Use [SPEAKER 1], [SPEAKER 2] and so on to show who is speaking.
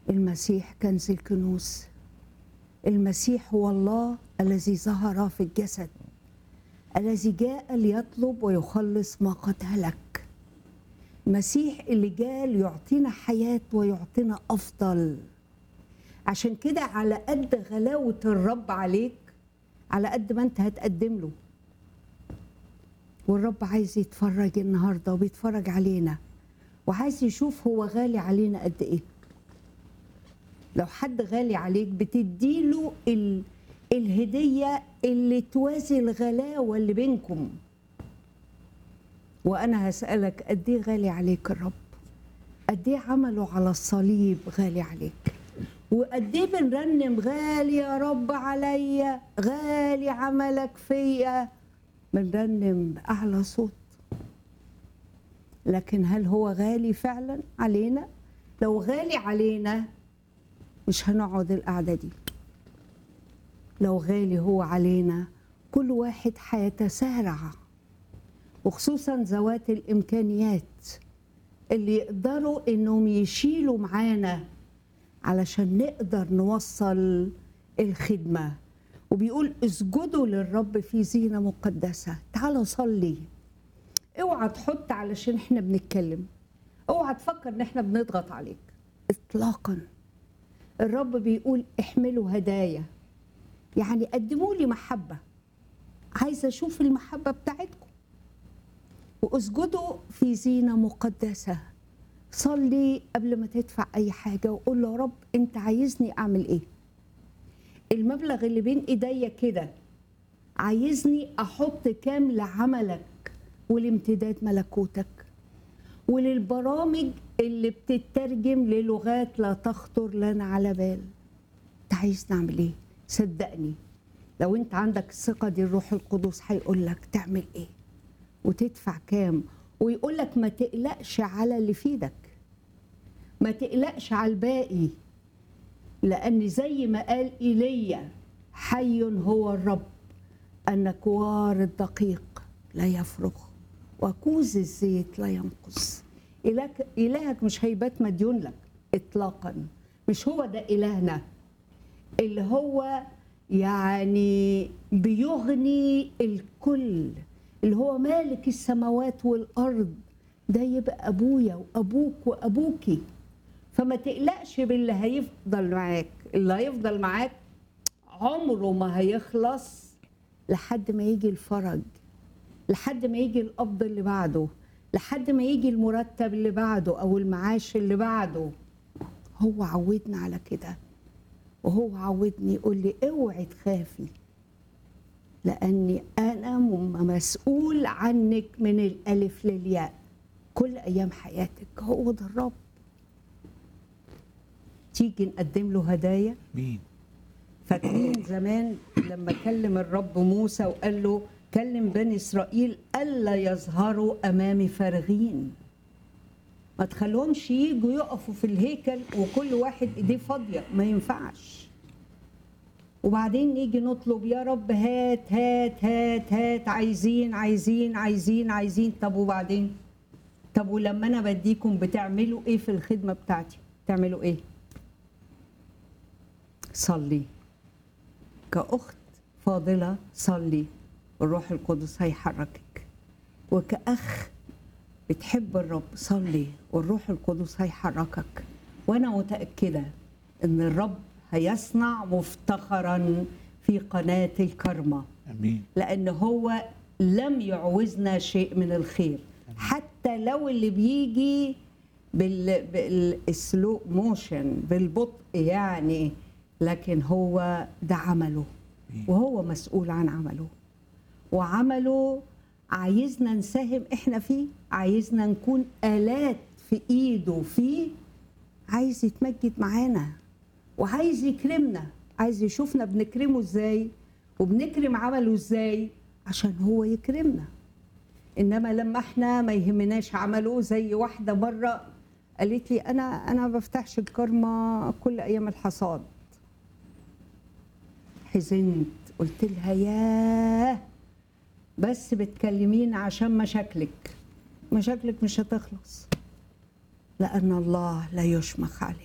[SPEAKER 1] المسيح كنز الكنوز المسيح هو الله الذي ظهر في الجسد الذي جاء ليطلب ويخلص ما قد هلك المسيح اللي جاء ليعطينا حياة ويعطينا أفضل عشان كده على قد غلاوة الرب عليك على قد ما انت هتقدم له والرب عايز يتفرج النهارده وبيتفرج علينا وعايز يشوف هو غالي علينا قد ايه لو حد غالي عليك بتديله ال... الهدية اللي توازي الغلاوة اللي بينكم وأنا هسألك قد إيه غالي عليك الرب قد إيه عمله على الصليب غالي عليك وقد إيه بنرنم غالي يا رب عليا غالي عملك فيا بنرنم بأعلى صوت لكن هل هو غالي فعلا علينا لو غالي علينا مش هنقعد القعدة دي لو غالي هو علينا كل واحد هيتسارع وخصوصا ذوات الامكانيات اللي يقدروا انهم يشيلوا معانا علشان نقدر نوصل الخدمه وبيقول اسجدوا للرب في زينه مقدسه تعالوا صلي اوعى تحط علشان احنا بنتكلم اوعى تفكر ان احنا بنضغط عليك اطلاقا الرب بيقول احملوا هدايا يعني قدموا لي محبة عايزة أشوف المحبة بتاعتكم واسجدوا في زينة مقدسة صلي قبل ما تدفع أي حاجة وقول له يا رب أنت عايزني أعمل إيه المبلغ اللي بين إيديا كده عايزني أحط كام لعملك ولامتداد ملكوتك وللبرامج اللي بتترجم للغات لا تخطر لنا على بال انت عايز نعمل ايه صدقني لو انت عندك الثقة دي الروح القدس هيقول لك تعمل ايه وتدفع كام ويقول لك ما تقلقش على اللي في ايدك ما تقلقش على الباقي لان زي ما قال ايليا حي هو الرب ان كوار الدقيق لا يفرغ وكوز الزيت لا ينقص إلهك, إلهك مش هيبات مديون لك إطلاقا مش هو ده إلهنا اللي هو يعني بيغني الكل اللي هو مالك السماوات والأرض ده يبقى أبويا وأبوك وأبوكي فما تقلقش باللي هيفضل معاك اللي هيفضل معاك عمره ما هيخلص لحد ما يجي الفرج لحد ما يجي القبض اللي بعده لحد ما يجي المرتب اللي بعده او المعاش اللي بعده هو عودنا على كده وهو عودني يقول لي اوعي تخافي لاني انا مسؤول عنك من الالف للياء كل ايام حياتك هو ده الرب تيجي نقدم له هدايا
[SPEAKER 2] مين
[SPEAKER 1] فاكرين زمان لما كلم الرب موسى وقال له كلم بني اسرائيل الا يظهروا امامي فارغين ما تخلوهمش يجوا يقفوا في الهيكل وكل واحد ايديه فاضيه ما ينفعش وبعدين نيجي نطلب يا رب هات هات هات هات عايزين عايزين عايزين عايزين طب وبعدين طب ولما انا بديكم بتعملوا ايه في الخدمه بتاعتي بتعملوا ايه صلي كاخت فاضله صلي الروح القدس هيحركك وكأخ بتحب الرب صلي والروح القدس هيحركك وانا متأكدة ان الرب هيصنع مفتخرا في قناة الكرمة
[SPEAKER 2] امين
[SPEAKER 1] لان هو لم يعوزنا شيء من الخير حتى لو اللي بيجي بال بالسلو موشن بالبطء يعني لكن هو ده عمله وهو مسؤول عن عمله وعمله عايزنا نساهم احنا فيه عايزنا نكون آلات في ايده فيه عايز يتمجد معانا وعايز يكرمنا عايز يشوفنا بنكرمه ازاي وبنكرم عمله ازاي عشان هو يكرمنا انما لما احنا ما يهمناش عمله زي واحده مره قالت لي انا انا ما بفتحش الكرمه كل ايام الحصاد حزنت قلت لها ياه بس بتكلمين عشان مشاكلك مشاكلك مش هتخلص لأن الله لا يشمخ عليه